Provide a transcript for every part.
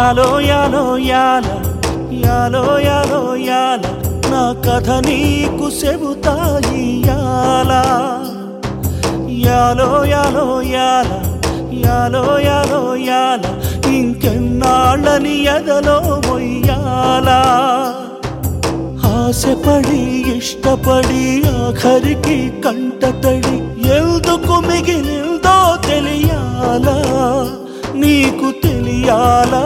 యాలో యాలో యాల యాలో యాలో యాల నా కథ నీకు చెబుతాయి యాల యాలో యాలో యాల యాలో యాలో యాల ఇంకెన్నాళ్ళని ఎదలో మొయ్యాలా ఆశపడి ఇష్టపడి ఆఖరికి కంటతడి ఎందుకు మిగిలిందో తెలియాలా నీకు తెలియాలా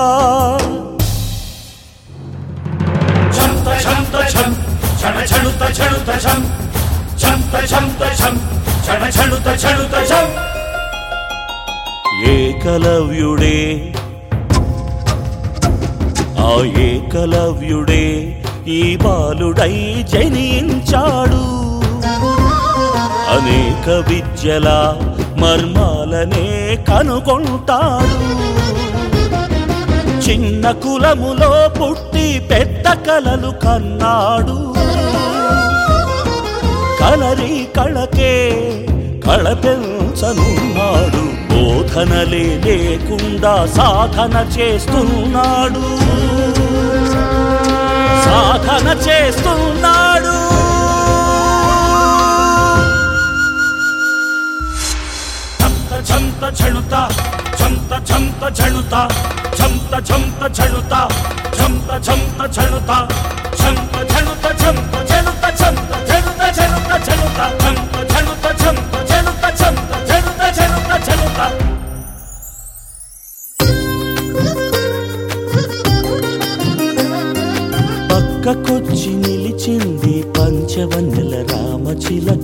ఛంత ఛంత ఛం ఛణ ఛణుత ఛణుత ఛం ఛంత ఛంత ఛం ఛణ ఛణుత ఛణుత ఛం ఏకలవ్యుడే ఆ ఏకలవ్యుడే ఈ బాలుడై జనించాడు అనేక విద్యల మర్మాలనే కనుగొంటాడు చిన్న కులములో పుట్టి పెద్ద కలలు కన్నాడు కలరి కళకే కళ పెంచనున్నాడు బోధనలే లేకుండా సాధన చేస్తున్నాడు సాధన చేస్తున్నాడు ఛంత ఛంత ఛణుత ఛంత ఛంత ఛణుత ఛంత ఛంత ఛణుత ఛంత ఛంత ఛణుత ఛంత ఛణుత ఛంత ఛణుత ఛంత ఛణుత ఛణుత ఛణుత ఛంత ఛణుత ఛంత ఛణుత ఛంత ఛణుత ఛణుత ఛణుత పక్కకొచ్చి నిలిచింది పంచవన్నెల రామచిలక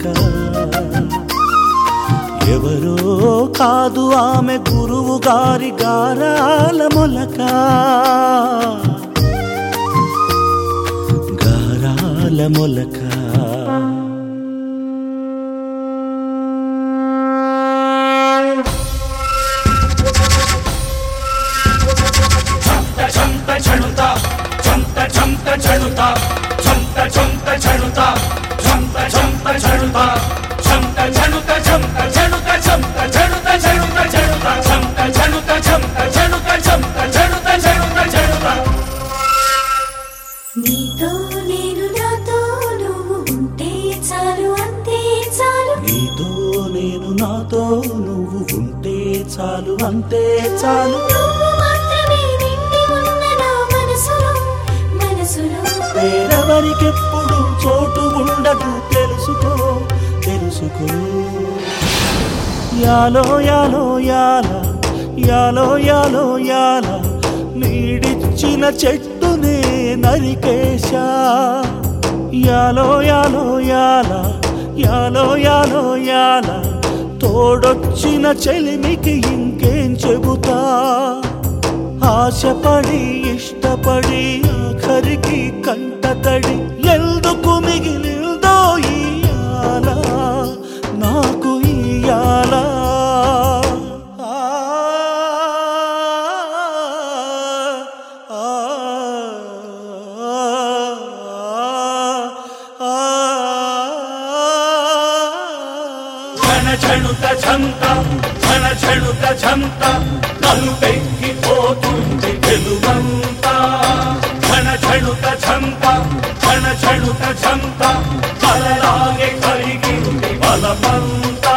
ఎవరో కాదు ఆమె గురువు గారి గారాల మొలక గారాల మొలక ఛంత ఛంత ఛణుత ఛంత ఛంత ఛణుత ఛంత ఛంత ఛణుత ఛంత ఛంత ఛణుత ఛంత ఛణుత ఛంత ఛణుత ఛంత ఛణుత ఛణుత ఛణుత ఛంత ఛణుత ఛంత ఛణుత ఛంత ఛణుత ఛణుత ఛణుత నీతో నేను నాతో నువ్వు ఉంటే చాలు అంతే చాలు నీతో నేను నాతో నువ్వు ఉంటే చాలు అంతే చాలు నువ్వు మాత్రమే నిండి ఉన్న నా మనసులో మనసులో వేరెవరికెప్పుడు చోటు ఉండదు తెలుసుకో తెలుసుకో యాలో యాలో యాల యాలో యాలో యాల నీడిచ్చిన చెట్టునే నరికేశా యాలో యాలో యాల యాలో యాలో యాల తోడొచ్చిన చెలిమికి ఇంకేం చెబుతా ఆశపడి ఇష్టపడి ఆఖరికి కంటతడి ఎందుకు మిగిలిందో ఇయాల నాకు ఇయాల ఆ, ఆ, ఆ, ఛణ ఛణుత ఛంత ఛణ ఛణుత ఛంత నలుపెక్కి పోతుంది వెలుగంతా ఛణ ఛణుత ఛంత ఛణ ఛణుత ఛంత కలలాగే కరిగింది బలమంతా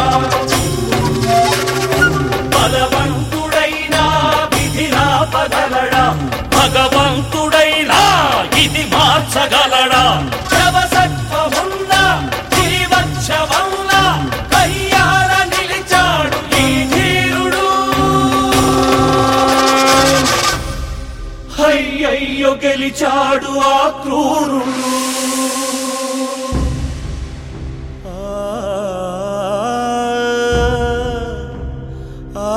బలవంతుడైనా విధినా పగలడా భగవంతుడైనా ఇది మార్చగలడా శవసత్వమున్నా జీవక్షవంలా కయ్యాల నిలిచాడు ఈ ధీరుడు అయ్యయ్యో గెలిచాడు ఆ క్రూరుడు ఆ,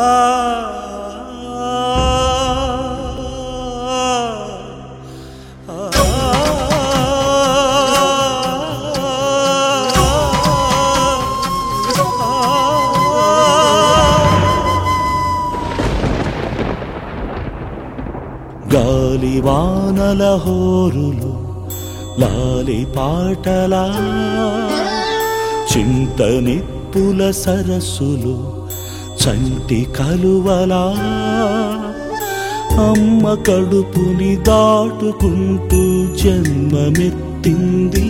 గాలివానల హోరులు లాలి పాటలా చింత నిప్పుల సరస్సులు చంటి కలువలా అమ్మ కడుపుని దాటుకుంటూ జన్మమెత్తింది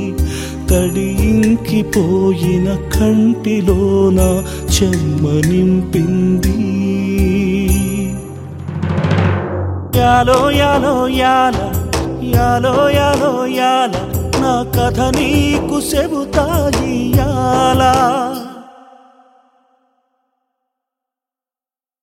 తడియింకిపోయిన కంటిలోన చెమ్మ నింపింది యాలో యాలో యాల యాలో యాలో యాల నా కథ నీకు చెబుతాయి యాలా